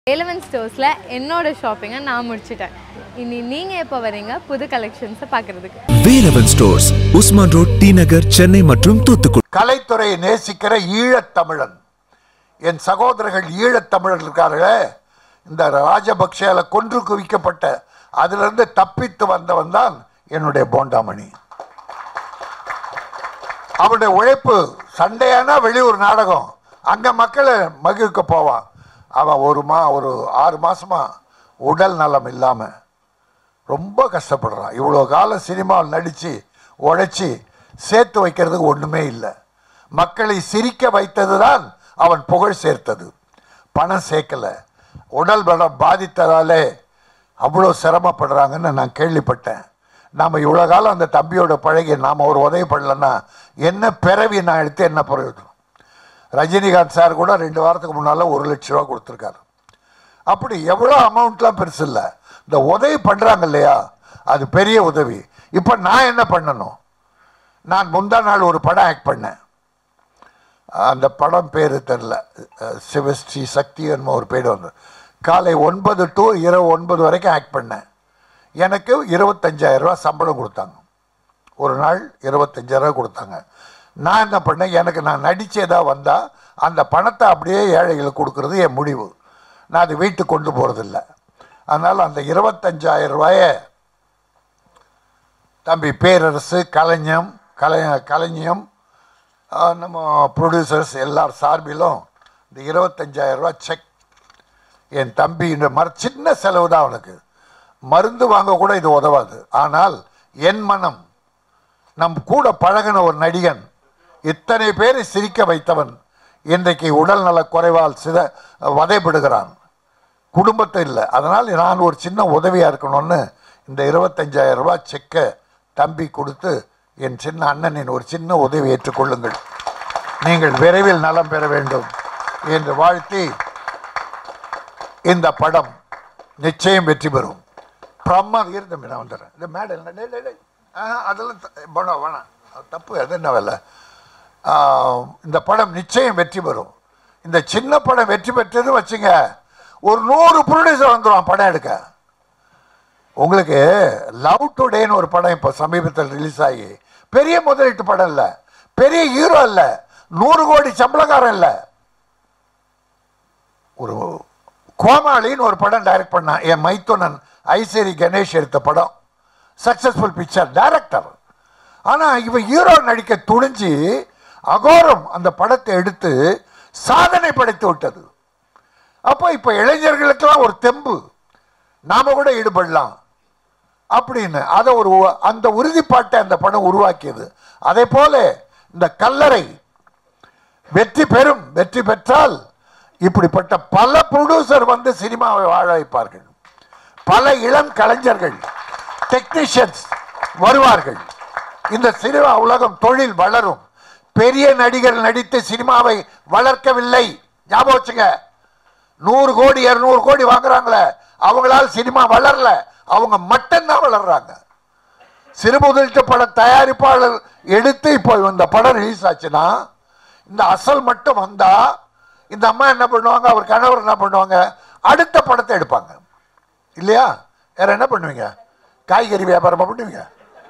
Eleven ஸ்டோர்ஸில் என்னோட ஷாப்பிங்கை நான் முடிச்சிட்டேன் இனி நீங்கள் எப்போ வரீங்க புது கலெக்ஷன்ஸை பார்க்குறதுக்கு Velavan stores Usman road T Nagar Chennai மற்றும் தூத்துக்குடி கலைத்துறையை நேசிக்கிற ஈழத்தமிழன் என் சகோதரர்கள் ஈழத்தமிழர் இருக்கார்களே இந்த ராஜபக்சேல கொன்று குவிக்கப்பட்ட அதிலிருந்து தப்பித்து வந்தவன் தான் என்னுடைய போண்டாமணி அவனுடைய உழைப்பு சண்டையானா வெளியூர் நாடகம் அங்க மக்களை மகிழ்க்க போவான் அவன் ஒரு மா ஒரு ஆறு மாசமா உடல் நலம் இல்லாம ரொம்ப கஷ்டப்படுறான் இவ்வளோ காலம் சினிமாவில் நடித்து உழைச்சி சேர்த்து வைக்கிறதுக்கு ஒன்றுமே இல்லை மக்களை சிரிக்க வைத்தது தான் அவன் புகழ் சேர்த்தது பணம் சேர்க்கலை உடல் பலம் பாதித்ததாலே அவ்வளோ சிரமப்படுறாங்கன்னு நான் கேள்விப்பட்டேன் நாம் இவ்வளோ காலம் அந்த தம்பியோட பழகி நாம் ஒரு உதவி பண்ணலன்னா என்ன பிறவி நான் எடுத்து என்ன பிரயோஜனம் ரஜினிகாந்த் சார் கூட ரெண்டு வாரத்துக்கு முன்னால் ஒரு லட்ச ரூபா கொடுத்துருக்காரு அப்படி எவ்வளோ அமௌண்ட்லாம் பெருசு இல்லை இந்த உதவி பண்ணுறாங்க இல்லையா அது பெரிய உதவி இப்போ நான் என்ன பண்ணணும் நான் முந்தா நாள் ஒரு படம் ஆக்ட் பண்ணேன் அந்த படம் பேர் தெரில சிவஸ்ரீ சக்தி என்னமோ ஒரு பேர் வந்து காலை ஒன்பது டு இரவு ஒன்பது வரைக்கும் ஆக்ட் பண்ணேன் எனக்கு இருபத்தஞ்சாயிரம் ரூபா சம்பளம் கொடுத்தாங்க ஒரு நாள் இருபத்தஞ்சாயிரம் கொடுத்தாங்க நான் என்ன பண்ணேன் எனக்கு நான் நடிச்சதா வந்தால் அந்த பணத்தை அப்படியே ஏழைகளுக்கு கொடுக்கறது என் முடிவு நான் அது வீட்டுக்கு கொண்டு போகிறதில்ல அதனால் அந்த இருபத்தஞ்சாயிரம் ரூபாய தம்பி பேரரசு கலைஞம் கலை கலைஞம் ஆஹ், நம்ம ப்ரொடியூசர்ஸ் எல்லார் சார்பிலும் இந்த இருபத்தஞ்சாயிரம் ரூபாய் செக் என் தம்பி இந்த மர சின்ன செலவு தான் அவனுக்கு மருந்து வாங்க கூட இது உதவாது ஆனால் என் மனம் நம் கூட பழகின ஒரு நடிகன் இத்தனை பேரை சிரிக்க வைத்தவன் இன்றைக்கு உடல்நல குறைவால் சித வதைப்படுகிறான் குடும்பத்தை இல்லை அதனால் நான் ஒரு சின்ன உதவியாக இருக்கணும்னு இந்த இருபத்தஞ்சாயிரம் ரூபாய் செக்கை தம்பி கொடுத்து என் சின்ன அண்ணனின் ஒரு சின்ன உதவி ஏற்றுக்கொள்ளுங்கள் நீங்கள் விரைவில் நலம் பெற வேண்டும் என்று வாழ்த்தி இந்த படம் நிச்சயம் வெற்றி பெறும் பிரம்மா இருந்து நான் வந்துடுறேன் இந்த மேடை இல்லை. டேய், டேய், டேய். ஆஹா, அதெல்லாம் த- வேணாம் வேணாம் அது தப்பு அது என்ன வேலை ஆஹ், இந்த படம் நிச்சயம் வெற்றி பெறும் இந்த சின்ன படம் வெற்றி பெற்றது வச்சுங்க ஒரு நூறு ப்ரொடியூசர் வந்துடுவான் படம் எடுக்க உங்களுக்கு லவ் டுடேன்னு ஒரு படம் இப்போ சமீபத்தில் ரிலீஸ் ஆகி பெரிய முதலீட்டு படம் இல்லை பெரிய ஹீரோ இல்லை நூறு கோடி சம்பளக்காரன் இல்லை ஒரு கோமாளின்னு ஒரு படம் டைரக்ட் பண்ணான் என் மைத்துனன் ஐசேரி கணேஷ் எடுத்த படம் சக்சஸ்ஃபுல் பிக்சர் டைரக்டர் ஆனால் இவன் ஹீரோ நடிக்க துணிஞ்சு அகோரம் அந்த படத்தை எடுத்து சாதனை படைத்து விட்டது அப்போ இப்போ இளைஞர்களுக்கெல்லாம் ஒரு தெம்பு நாம கூட ஈடுபடலாம் அப்படின்னு அதை ஒரு உ- அந்த உறுதிப்பாட்டை அந்த படம் உருவாக்கியது அதே போல இந்த கல்லறை வெற்றி பெறும் வெற்றி பெற்றால் இப்படிப்பட்ட பல ப்ரொடியூசர் வந்து சினிமாவை வாழ வைப்பார்கள் பல இளம் கலைஞர்கள் டெக்னீஷியன்ஸ் வருவார்கள் இந்த சினிமா உலகம் தொழில் வளரும் பெரிய நடிகர் நடித்து சினிமாவை வளர்க்கவில்லை ஞாபகம் வச்சுங்க நூறு கோடி இருநூறு கோடி வாங்குறாங்களே அவங்களால சினிமா வளரல அவங்க மட்டும்தான் வளர்றாங்க சிறு முதலீட்டு பட தயாரிப்பாளர் எடுத்து இப்போ இந்த படம் ரிலீஸ் ஆச்சுன்னா இந்த அசல் மட்டும் வந்தா இந்த அம்மா என்ன பண்ணுவாங்க அவர் கணவர் என்ன பண்ணுவாங்க அடுத்த படத்தை எடுப்பாங்க இல்லையா வேற என்ன பண்ணுவீங்க காய்கறி வியாபாரமா பண்ணுவீங்க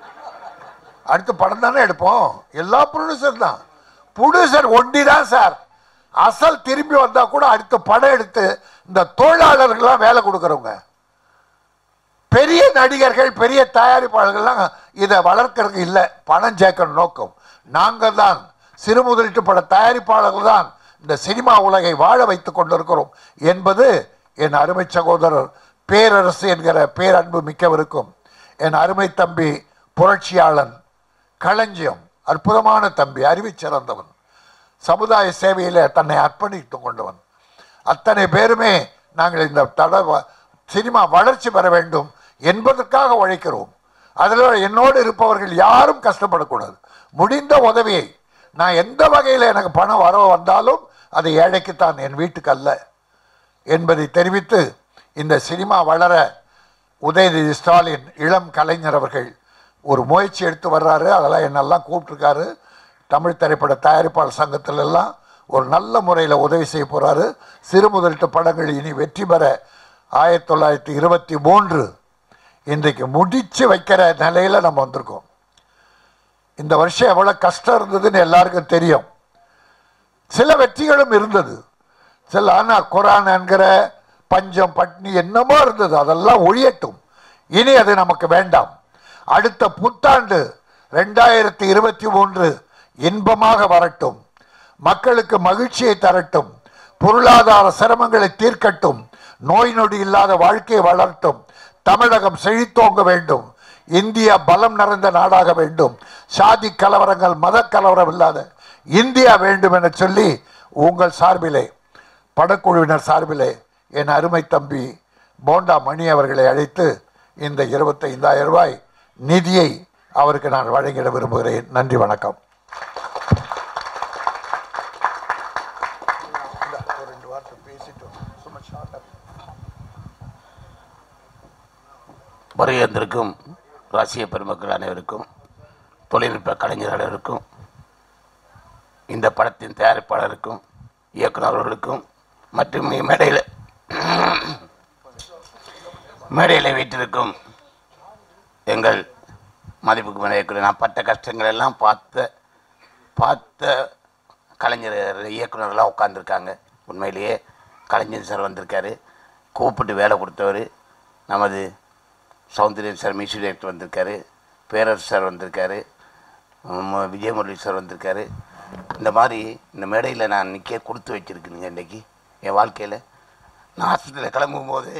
அடுத்த படம் தானே எடுப்போம் எல்லா ப்ரொடியூசர் தான் ப்ரொடியூசர் ஒண்டி தான் சார் அசல் திரும்பி வந்தா கூட அடுத்த படம் எடுத்து இந்த தொழிலாளர்கள்லாம் வேலை கொடுக்குறவங்க பெரிய நடிகர்கள் பெரிய தயாரிப்பாளர்கள்லாம் இதை வளர்க்கறதுக்கு இல்லை பணம் சேர்க்கணும் நோக்கம் நாங்கள் தான் சிறு முதலீட்டு பட தயாரிப்பாளர்கள் தான் இந்த சினிமா உலகை வாழ வைத்துக் கொண்டிருக்கிறோம் என்பது என் அருமை சகோதரர் பேரரசு என்கிற பேரன்பு மிக்கவருக்கும் என் அருமை தம்பி புரட்சியாளன் களஞ்சியம் அற்புதமான தம்பி அறிவிச் சிறந்தவன் சமுதாய சேவையில் தன்னை அர்ப்பணித்து கொண்டவன் அத்தனை பேருமே நாங்கள் இந்த தட வ- சினிமா வளர்ச்சி பெற வேண்டும் என்பதற்காக உழைக்கிறோம் அதில் என்னோடு இருப்பவர்கள் யாரும் கஷ்டப்படக்கூடாது முடிந்த உதவியை நான் எந்த வகையில் எனக்கு பணம் வர வந்தாலும் அது ஏழைக்குத்தான் என் வீட்டுக்கு அல்ல என்பதை தெரிவித்து இந்த சினிமா வளர உதயநிதி ஸ்டாலின் இளம் கலைஞர் அவர்கள் ஒரு முயற்சி எடுத்து வர்றாரு அதெல்லாம் என்னெல்லாம் கூப்பிட்ருக்காரு தமிழ் திரைப்பட தயாரிப்பாளர் சங்கத்துல எல்லாம் ஒரு நல்ல முறையில் உதவி செய்ய போகிறாரு சிறு முதலீட்டு படங்கள் இனி வெற்றி பெற ஆயிரத்தி தொள்ளாயிரத்தி இருபத்தி மூன்று இன்றைக்கு முடிச்சு வைக்கிற நிலையில் நம்ம வந்திருக்கோம் இந்த வருஷம் எவ்வளோ கஷ்டம் இருந்ததுன்னு எல்லாருக்கும் தெரியும் சில வெற்றிகளும் இருந்தது சில ஆனால் குரான் என்கிற பஞ்சம் பட்னி என்னமோ இருந்தது அதெல்லாம் ஒழியட்டும் இனி அது நமக்கு வேண்டாம் அடுத்த புத்தாண்டு ரெண்டாயிரத்தி இருபத்தி மூன்று இன்பமாக வரட்டும் மக்களுக்கு மகிழ்ச்சியை தரட்டும் பொருளாதார சிரமங்களை தீர்க்கட்டும் நோய் நொடி இல்லாத வாழ்க்கையை வளரட்டும் தமிழகம் செழித்தோங்க வேண்டும் இந்தியா பலம் நிறைந்த நாடாக வேண்டும் சாதி கலவரங்கள் மத கலவரம் இல்லாத இந்தியா வேண்டும் என சொல்லி உங்கள் சார்பிலே படக்குழுவினர் சார்பிலே என் அருமை தம்பி போண்டா மணி அவர்களை அழைத்து இந்த இருபத்தைந்தாயிரம் ரூபாய் நிதியை அவருக்கு நான் வழங்கிட விரும்புகிறேன் நன்றி வணக்கம் வருகின்றிருக்கும் ராசிய பெருமக்கள் அனைவருக்கும் தொழில்நுட்ப கலைஞர் அனைவருக்கும் இந்த படத்தின் தயாரிப்பாளருக்கும் இயக்குநர்களுக்கும் மற்றும் மேடையில் மேடையில் வீட்டிற்கும் எங்கள் மதிப்புக்கு மேலே நான் பட்ட கஷ்டங்கள் எல்லாம் பார்த்த பார்த்த கலைஞர் இயக்குனர்லாம் உட்காந்துருக்காங்க உண்மையிலேயே கலைஞர் சார் வந்திருக்காரு கூப்பிட்டு வேலை கொடுத்தவர் நமது சௌந்தர்யன் சார் மியூசிக் டைரக்டர் வந்திருக்காரு பேரரசு சார் வந்திருக்காரு ம- விஜயமுரளி சார் வந்திருக்காரு இந்த மாதிரி இந்த மேடையில் நான் நிற்க கொடுத்து வச்சுருக்குங்க இன்றைக்கி என் வாழ்க்கையில் நான் ஹாஸ்பிட்டலில் கிளம்பும்போது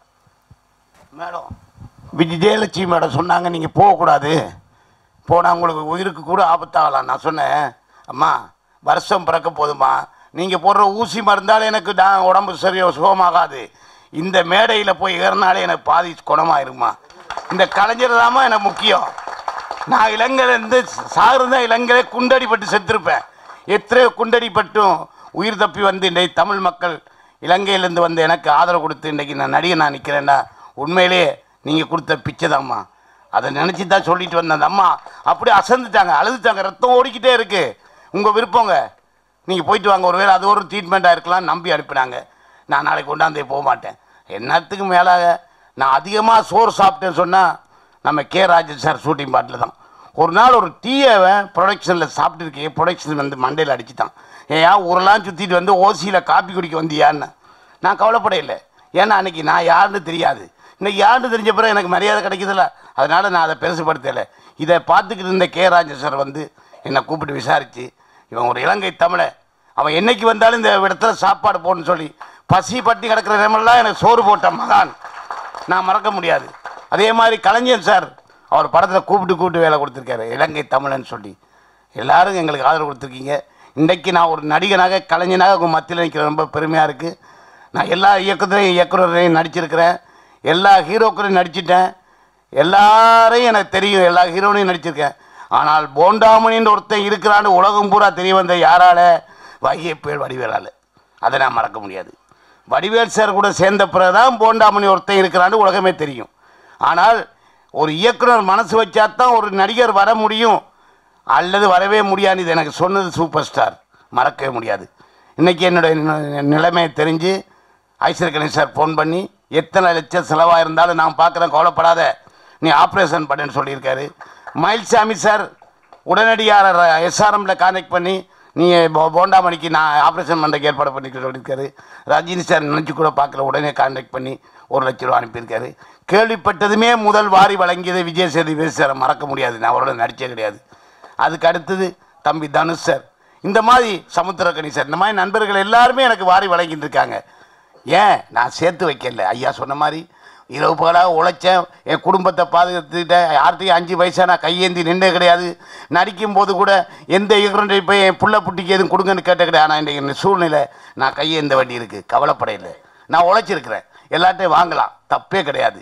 மேடம் விஜய் ஜெயலட்சுமி மேடம் சொன்னாங்க நீங்கள் போகக்கூடாது போனால் உங்களுக்கு உயிருக்கு கூட ஆபத்தாகலாம் நான் சொன்னேன் அம்மா வருஷம் பிறக்க போதுமா நீங்கள் போடுற ஊசி மருந்தால் எனக்கு நான் உடம்பு சரியா சுகமாகாது இந்த மேடையில் போய் ஏறினாலே எனக்கு பாதி குணமாயிருமா இந்த கலைஞர் தாம்மா எனக்கு முக்கியம் நான் இலங்கையிலேருந்து சாகிறதா இலங்கையில குண்டடிப்பட்டு செத்துருப்பேன் எத்தனையோ குண்டடிப்பட்டும் உயிர் தப்பி வந்து இன்றைக்கு தமிழ் மக்கள் இலங்கையிலேருந்து வந்து எனக்கு ஆதரவு கொடுத்து இன்றைக்கி நான் நடிகை நான் நிற்கிறேன்னா உண்மையிலேயே நீங்கள் கொடுத்த பிச்சை தாம்மா அதை நினச்சி தான் சொல்லிட்டு வந்தேன் அந்த அம்மா அப்படியே அசந்துட்டாங்க அழுதுட்டாங்க ரத்தம் ஓடிக்கிட்டே இருக்கு உங்கள் விருப்பங்க நீங்கள் போயிட்டு வாங்க ஒருவேளை அது ஒரு ட்ரீட்மெண்ட்டாக இருக்கலாம் நம்பி அனுப்பினாங்க நான் நாளைக்கு கொண்டாந்தே போக மாட்டேன் என்னத்துக்கு மேலாக நான் அதிகமாக சோறு சாப்பிட்டேன்னு சொன்னால் நம்ம கே ராஜன் சார் ஷூட்டிங் பாட்டில் தான் ஒரு நாள் ஒரு டீயை ப்ரொடக்ஷனில் சாப்பிட்டுருக்கேன் ப்ரொடக்ஷன் வந்து மண்டையில் அடிச்சுட்டான் ஏன் ஊரெல்லாம் சுற்றிட்டு வந்து ஓசியில் காப்பி குடிக்க வந்தியான்னு நான் கவலைப்பட இல்லை ஏன்னா அன்னைக்கு நான் யாருன்னு தெரியாது இன்னைக்கு யாருன்னு தெரிஞ்ச பிறகு எனக்கு மரியாதை கிடைக்குதுல்ல அதனால் நான் அதை பெருசுப்படுத்தலை இதை பார்த்துக்கிட்டு இருந்த கே ராஜன் சார் வந்து என்னை கூப்பிட்டு விசாரித்து இவன் ஒரு இலங்கை தமிழன் அவன் என்னைக்கு வந்தாலும் இந்த இடத்துல சாப்பாடு போடணும்னு சொல்லி பசி பட்டி கிடக்கிற நேரமெல்லாம் எனக்கு சோறு போட்ட மகான் நான் மறக்க முடியாது அதே மாதிரி கலைஞர் சார் அவர் படத்தில் கூப்பிட்டு கூப்பிட்டு வேலை கொடுத்துருக்காரு இலங்கை தமிழன் சொல்லி எல்லாரும் எங்களுக்கு ஆதரவு கொடுத்துருக்கீங்க இன்றைக்கு நான் ஒரு நடிகனாக கலைஞனாக உங்கள் மத்தியில் நிற்கிற ரொம்ப பெருமையாக இருக்குது நான் எல்லா இயக்கத்துலையும் இயக்குனரையும் நடிச்சிருக்கிறேன் எல்லா ஹீரோக்களையும் நடிச்சிட்டேன் எல்லாரையும் எனக்கு தெரியும் எல்லா ஹீரோனையும் நடிச்சிருக்கேன் ஆனால் போண்டாமணின்ற ஒருத்தன் இருக்கிறான்னு உலகம் பூரா தெரிய வந்த யாரால வைகை புயல் வடிவேலால் அதை நான் மறக்க முடியாது வடிவேல் சார் கூட சேர்ந்த பிறகு தான் போண்டாமணி ஒருத்தன் இருக்கிறான்னு உலகமே தெரியும் ஆனால் ஒரு இயக்குனர் மனசு வச்சா தான் ஒரு நடிகர் வர முடியும் அல்லது வரவே முடியாது இது எனக்கு சொன்னது சூப்பர் ஸ்டார் மறக்கவே முடியாது இன்றைக்கி என்னுடைய நி- நிலைமையை தெரிஞ்சு ஐஸ்வர் கணேஷ் சார் ஃபோன் பண்ணி எத்தனை லட்சம் செலவாக இருந்தாலும் நான் பார்க்குறேன் கவலைப்படாத நீ ஆப்ரேஷன் பண்ணுன்னு சொல்லியிருக்காரு மயில்சாமி சார் உடனடியாக எஸ்ஆர்எம்ல கான்டெக்ட் பண்ணி நீ போ- போண்டாமணிக்கு நான் ஆப்ரேஷன் பண்ணுறதுக்கு ஏற்பாடு பண்ணிக்க சொல்லியிருக்காரு ரஜினி சார் நினச்சி கூட பார்க்கல உடனே கான்டாக்ட் பண்ணி ஒரு லட்ச ரூபா அனுப்பியிருக்காரு கேள்விப்பட்டதுமே முதல் வாரி வழங்கியது விஜய் சேதுபதி சாரை மறக்க முடியாது நான் அவரோட நடிச்சே கிடையாது அதுக்கு அடுத்தது தம்பி தனுஷ் சார் இந்த மாதிரி சமுத்திரக்கணி சார் இந்த மாதிரி நண்பர்கள் எல்லாருமே எனக்கு வாரி வழங்கிட்டு இருக்காங்க ஏன் நான் சேர்த்து வைக்கல ஐயா சொன்ன மாதிரி இரவு பகலாக உழைச்சேன் என் குடும்பத்தை பாதுகாத்துக்கிட்டேன் யார்கிட்டையும் அஞ்சு பைசா நான் கையேந்தி நின்றே கிடையாது நடிக்கும் போது கூட எந்த இயக்குனரை போய் என் புள்ள புட்டிக்கு எதுவும் கொடுங்கன்னு கேட்ட கிடையாது ஆனால் இன்றைக்கு இந்த சூழ்நிலை நான் கையேந்த வேண்டி இருக்குது கவலைப்பட இல்லை நான் உழைச்சிருக்கிறேன் எல்லார்ட்டையும் வாங்கலாம் தப்பே கிடையாது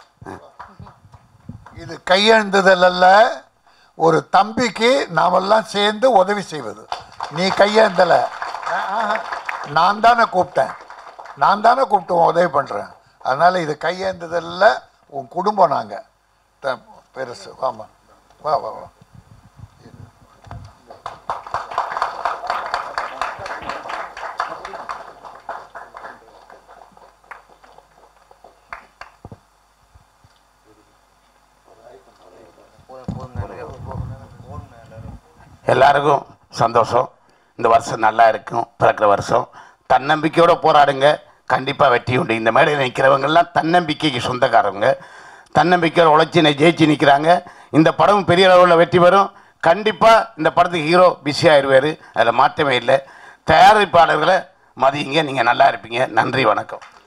இது கையெழுந்துதல் அல்ல ஒரு தம்பிக்கு நாமெல்லாம் சேர்ந்து உதவி செய்வது நீ கையேந்தல ஆஹா. நான் தானே கூப்பிட்டேன் நான் தானே கூப்பிட்டு உன் உதவி பண்ணுறேன் அதனால் இது கையேந்துதல்ல உன் குடும்பம் நாங்கள் பெருசு வாமா வா வா வா எல்லாருக்கும் சந்தோஷம் இந்த வருஷம் நல்லா இருக்கும் பிறக்கிற வருஷம் தன்னம்பிக்கையோடு போராடுங்க கண்டிப்பாக வெற்றி உண்டு இந்த மேடையில் நிற்கிறவங்கெல்லாம் தன்னம்பிக்கைக்கு சொந்தக்காரவங்க தன்னம்பிக்கையோட உழைச்சி நெ- ஜெயிச்சு நிற்கிறாங்க இந்த படம் பெரிய அளவில் வெற்றி பெறும் கண்டிப்பாக இந்த படத்துக்கு ஹீரோ பிஸி ஆயிடுவார் அதில் மாற்றமே இல்லை தயாரிப்பாளர்களை மதியுங்க நீங்கள் நல்லா இருப்பீங்க நன்றி வணக்கம்